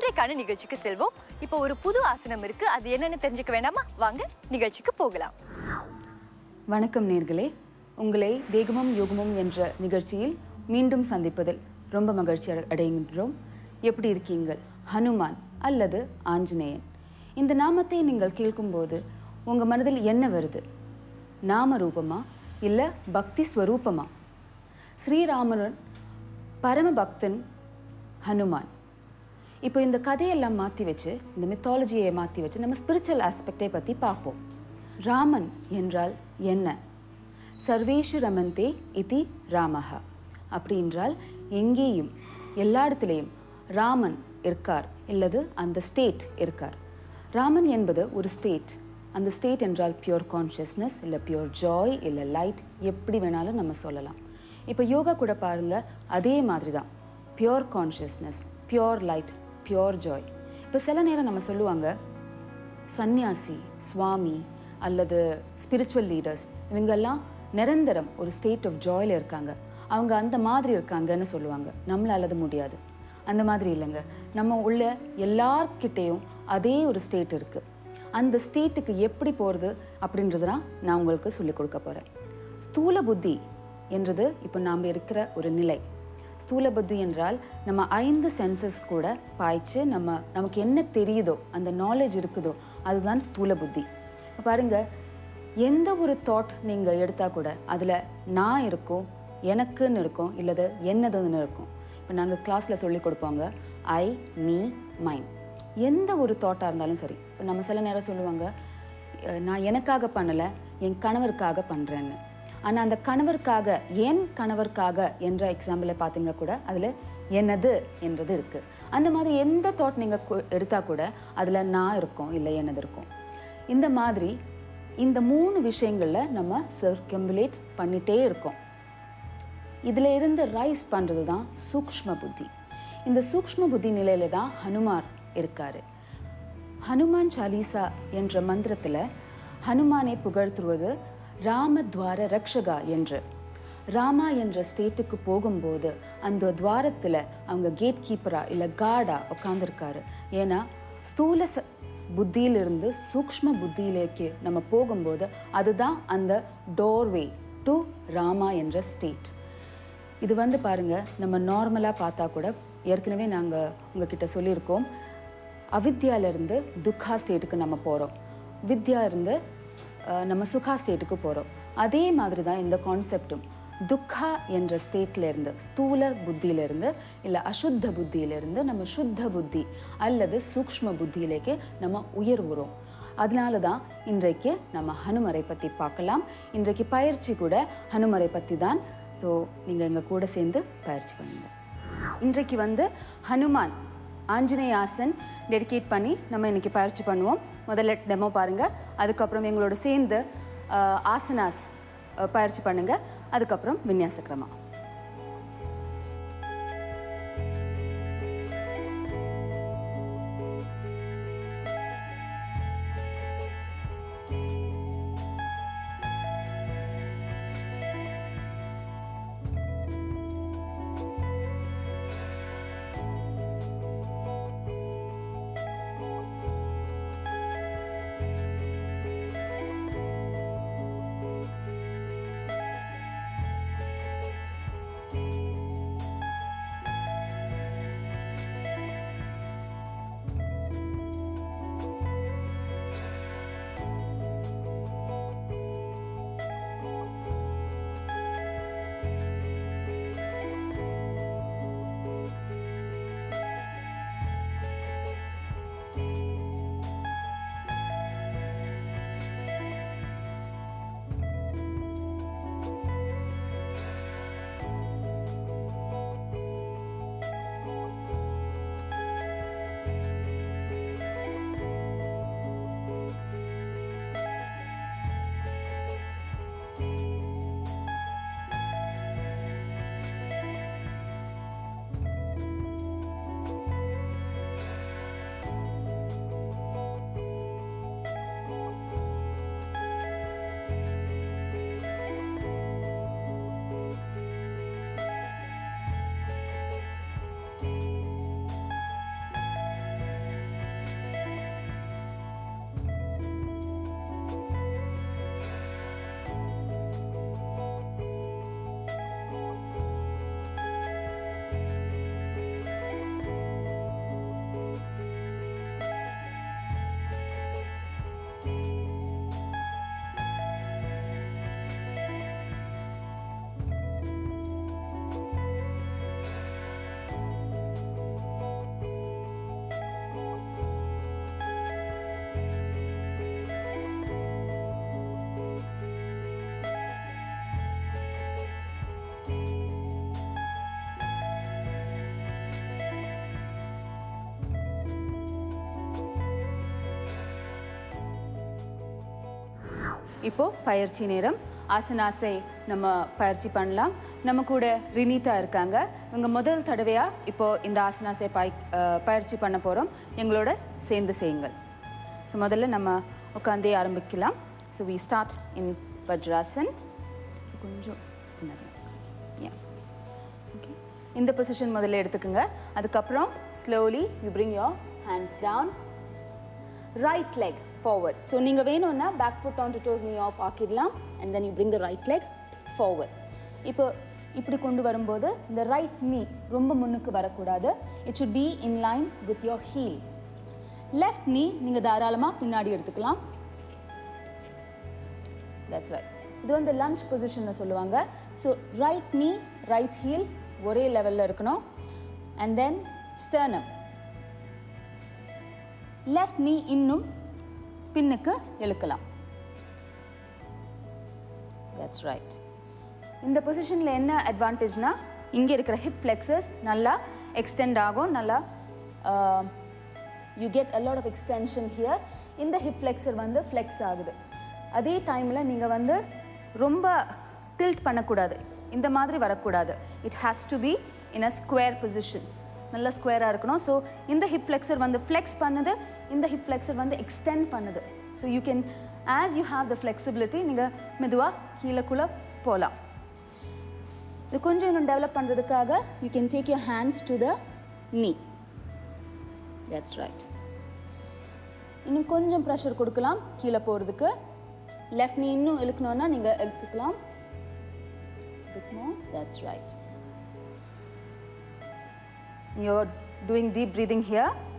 இன்றைக்கான நிகழ்ச்சிக்கு செல்வோம் இப்போ ஒரு புது ஆசனம் இருக்கு அது என்னன்னு தெரிஞ்சுக்க வேண்டாமா வாங்க நிகழ்ச்சிக்கு போகலாம் வணக்கம் நேர்களே உங்களை தேகமும் யோகமும் என்ற நிகழ்ச்சியில் மீண்டும் சந்திப்பதில் ரொம்ப மகிழ்ச்சி அடை- அடைகின்றோம் எப்படி இருக்கீங்கள் ஹனுமான் அல்லது ஆஞ்சநேயன் இந்த நாமத்தை நீங்கள் கேட்கும்போது உங்கள் மனதில் என்ன வருது நாம ரூபமா இல்லை பக்தி ஸ்வரூபமா ஸ்ரீராமன் பரம பக்தன் ஹனுமான் இப்போ இந்த கதையெல்லாம் மாற்றி வச்சு இந்த மித்தாலஜியை மாற்றி வச்சு நம்ம ஸ்பிரிச்சுவல் ஆஸ்பெக்டை பற்றி பார்ப்போம் ராமன் என்றால் என்ன சர்வேஷு ரமந்தே இதி ராமஹ அப்படி என்றால் எங்கேயும் எல்லா இடத்துலையும் ராமன் இருக்கார் இல்லது அந்த ஸ்டேட் இருக்கார் ராமன் என்பது ஒரு ஸ்டேட் அந்த ஸ்டேட் என்றால் பியூர் கான்ஷியஸ்னஸ் இல்லை பியூர் ஜாய் இல்லை லைட் எப்படி வேணாலும் நம்ம சொல்லலாம் இப்போ யோகா கூட பாருங்க அதே மாதிரி தான் pure consciousness pure light pure joy இப்போ சில நேரம் நம்ம சொல்லுவாங்க சந்நியாசி சுவாமி அல்லது ஸ்பிரிச்சுவல் லீடர்ஸ் இவங்கெல்லாம் நிரந்தரம் ஒரு ஸ்டேட் ஆஃப் ஜாயில் இருக்காங்க அவங்க அந்த மாதிரி இருக்காங்கன்னு சொல்லுவாங்க நம்மளால அது முடியாது அந்த மாதிரி இல்லைங்க நம்ம உள்ள எல்லார்கிட்டேயும் அதே ஒரு ஸ்டேட் இருக்கு அந்த ஸ்டேட்டுக்கு எப்படி போகிறது அப்படின்றது தான் நான் உங்களுக்கு சொல்லிக் கொடுக்க போகிறேன் ஸ்தூல புத்தி என்றது இப்போ நாம் இருக்கிற ஒரு நிலை ஸ்தூல புத்தி என்றால் நம்ம ஐந்து சென்சஸ் கூட பாய்ச்சு நம்ம நமக்கு என்ன தெரியுதோ அந்த நாலேஜ் இருக்குதோ அதுதான் ஸ்தூல புத்தி இப்ப பாருங்க எந்த ஒரு தாட் நீங்கள் எடுத்தால் கூட அதில் நான் இருக்கும் எனக்குன்னு இருக்கும் இல்லது என்னதுன்னு இருக்கும் இப்போ நாங்கள் கிளாஸில் சொல்லி கொடுப்பாங்க ஐ மீ மைண்ட் எந்த ஒரு தாட்டாக இருந்தாலும் சரி இப்போ நம்ம சில நேரம் சொல்லுவாங்க அஹ் நான் எனக்காக பண்ணலை என் கணவருக்காக பண்ணுறேன்னு ஆனால் அந்த கணவருக்காக என் கணவருக்காக என்ற எக்ஸாம்பிளை பார்த்தீங்க கூட அதில் என்னது என்றது இருக்குது அந்த மாதிரி எந்த தாட் நீங்கள் எடுத்தால் கூட அதில் நான் இருக்கும் இல்லை என்னது இருக்கும் இந்த மாதிரி இந்த மூணு விஷயங்களில் நம்ம சர்க்கம்புலேட் பண்ணிட்டே இருக்கோம் இதில் இருந்து ரைஸ் பண்ணுறது தான் சூக்ஷ்ம புத்தி இந்த சூக்ஷ்ம புத்தி நிலையில தான் ஹனுமார் இருக்காரு ஹனுமான் சாலீசா என்ற மந்திரத்தில் ஹனுமானை புகழ்த்துவது ராமத்வார ரக்ஷகா என்று ராமா என்ற ஸ்டேட்டுக்கு போகும்போது அந்த துவாரத்தில் அவங்க கேட் கீப்பரா இல்லை கார்டா உட்காந்துருக்காரு ஏன்னா ஸ்தூல ச புத்தியிலிருந்து சூக்ஷ்ம புத்தியிலேக்கு நம்ம போகும்போது அதுதான் அந்த டோர்வே டு ராமா என்ற ஸ்டேட் இது வந்து பாருங்க நம்ம நார்மலாக பார்த்தா கூட ஏற்கனவே நாங்கள் உங்ககிட்ட சொல்லியிருக்கோம் அவித்யாவிலேருந்து துக்கா ஸ்டேட்டுக்கு நம்ம போகிறோம் வித்யா இருந்து அஹ், நம்ம சுகா ஸ்டேட்டுக்கு போகிறோம் அதே மாதிரி தான் இந்த கான்செப்டும் துக்கா என்ற ஸ்டேட்ல இருந்து ஸ்தூல புத்தியிலிருந்து இல்லை அசுத்த புத்தியிலிருந்து நம்ம சுத்த புத்தி அல்லது சூக்ஷ்ம புத்தியிலேக்கு நம்ம உயர்வுறோம் அதனால தான் இன்றைக்கு நம்ம ஹனுமரை பற்றி பார்க்கலாம் இன்றைக்கு பயிற்சி கூட ஹனுமரை பற்றி தான் ஸோ நீங்கள் எங்கள் கூட சேர்ந்து பயிற்சி பண்ணுங்க இன்றைக்கு வந்து ஹனுமான் ஆஞ்சநேய ஆசன் டெடிகேட் பண்ணி நம்ம இன்னைக்கு பயிற்சி பண்ணுவோம் முதல்ல டெமோ பாருங்க அதுக்கப்புறம் எங்களோட சேர்ந்து ஆஹ், ஆசனாஸ் ஆஹ், பயிற்சி பண்ணுங்க அதுக்கப்புறம் விந்யாச கிரமா இப்போ பயிற்சி நேரம் ஆசனாசை நம்ம பயிற்சி பண்ணலாம் நம்ம கூட ரினிதா இருக்காங்க இவங்க முதல் தடவையாக இப்போ இந்த ஆசனாசை பய அஹ், பயிற்சி பண்ண போகிறோம் எங்களோட சேர்ந்து செய்யுங்கள் ஸோ முதல்ல நம்ம உட்காந்தே ஆரம்பிக்கலாம் so we start in Vajrasan கொஞ்சம் பின்னாடி Yeah. Okay. இந்த பொசிஷன் முதல்ல எடுத்துக்கோங்க அதுக்கப்புறம் slowly you bring your hands down right leg forward so நீங்கள் வேணும்னா back foot on to toes knee off ஆக்கிடலாம் and then you bring the right leg forward இப்போ இப்படி கொண்டு வரும்போது இந்த ரைட் knee ரொம்ப முன்னுக்கு வரக்கூடாது it should be in line with your heel left knee நீங்கள் தாராளமாக பின்னாடி எடுத்துக்கலாம் தட்ஸ் ரைட் இது வந்து லஞ்ச் பொசிஷன்னு சொல்லுவாங்க so right knee right heel ஒரே லெவலில் இருக்கணும் and then sternum left knee இன்னும் பின்னுக்கு இழுக்கலாம் தட்ஸ் ரைட் இந்த பொசிஷனில் என்ன அட்வான்டேஜ்னா இங்கே இருக்கிற ஹிப் ஃப்ளெக்ஸஸ் நல்லா எக்ஸ்டெண்ட் ஆகும் நல்லா you get a lot of extension here இந்த ஹிப் ஃப்ளெக்ஸர் வந்து ஃப்ளெக்ஸ் ஆகுது அதே டைமில் நீங்கள் வந்து ரொம்ப டில்ட் பண்ணக்கூடாது இந்த மாதிரி வரக்கூடாது it has to be in a square position நல்ல ஸ்கொயராக இருக்கணும் ஸோ இந்த ஹிப் ஃப்ளெக்ஸர் வந்து ஃப்ளெக்ஸ் பண்ணுது இந்த ஹிப் ஃப்ளெக்ஸர் வந்து எக்ஸ்டெண்ட் பண்ணுது so you can as you have the flexibility நீங்கள் மெதுவாக கீழக்குள்ளே போகலாம் இது கொஞ்சம் இன்னும் டெவலப் பண்ணுறதுக்காக you can take your hands to the knee that's right இன்னும் கொஞ்சம் ப்ரெஷர் கொடுக்கலாம் கீழே போகிறதுக்கு லெஃப்ட் knee இன்னும் இழுக்கணும்னா நீங்கள் இழுத்துக்கலாம் bit more that's right you're doing deep breathing here